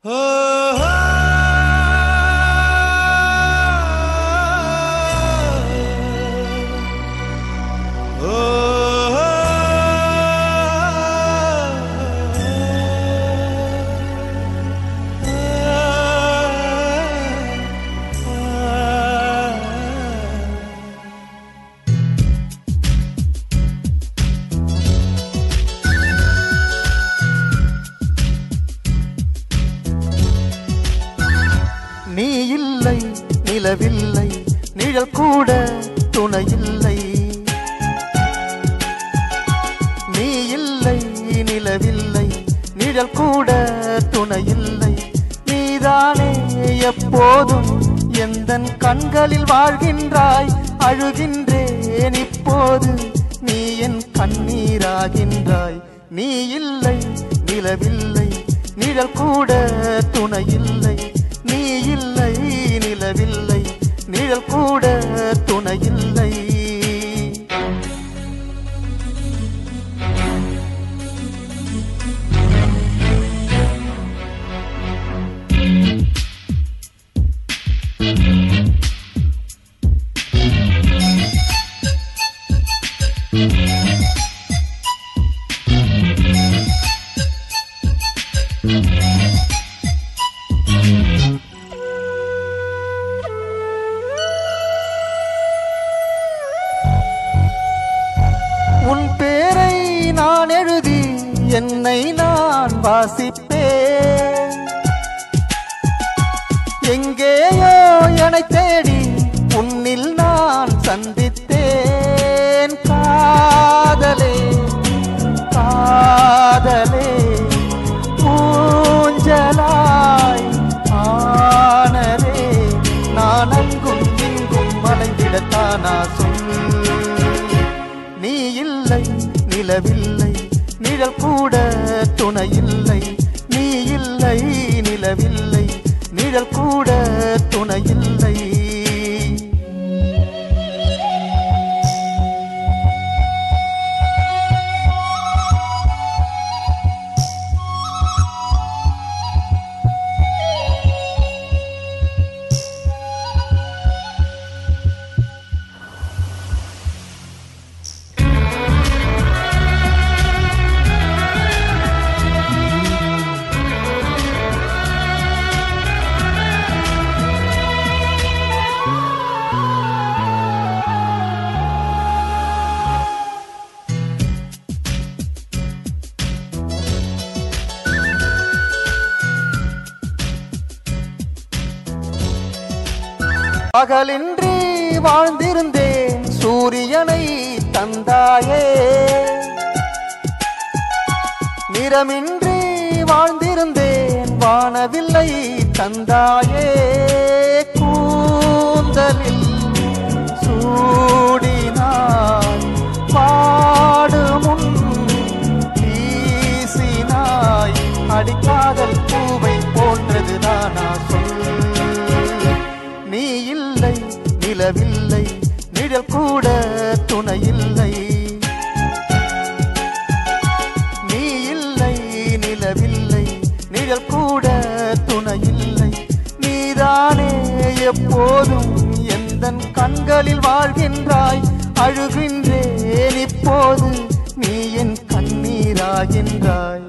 நீ இல்லை நிலவில்லை நிழல் கூட துணையில்லை நீ இல்லை நிலவில்லை நிழல் கூட துணையில்லை நீதானே எப்போதும் எந்தன் கண்களில் வாழ்கின்றாய் அழுகின்றேன் இப்போது நீ என் கண்ணீராகின்றாய் நீ இல்லை நிலவில்லை நிழல் கூட துணையில்லை நீ இல்லை நிலவில்லை நிழல் கூட துணையில்லை உன் பேரை நான் எழுதி என்னை நான் வாசிப்பேன் எங்கேயோ என்னை தேடி உன்னில் நான் சந்தித்தேன் காதலே காதலே ஊஞ்சலாய் ஆனதே நான் அங்கும் இங்கும் மலைந்திடத்தானா சொல் நீ இல்லை நிலவில்லை நிழல் கூட துணையில்லை நீ இல்லை நிலவில்லை நிழல் கூட துணையில்லை பகலின்றி வாழ்ந்திருந்தேன் சூரியனை தந்தாயே நிறமின்றி வாழ்ந்திருந்தேன் வானவில்லை தந்தாயே கூந்தலில் சூடினாய் பாடுமுன் வீசினாய் அடிக்காதல் பூவை போன்றது நானா சொல் நீ இல்லை நிலவில்லை நிழல் கூட துணையில்லை நீ இல்லை நிலவில்லை நிழல் கூட துணையில்லை நீதானே எப்போதும் எந்தன் கண்களில் வாழ்கின்றாய் அழுகின்றேன் இப்போது நீ என் கண்ணீராகின்றாய்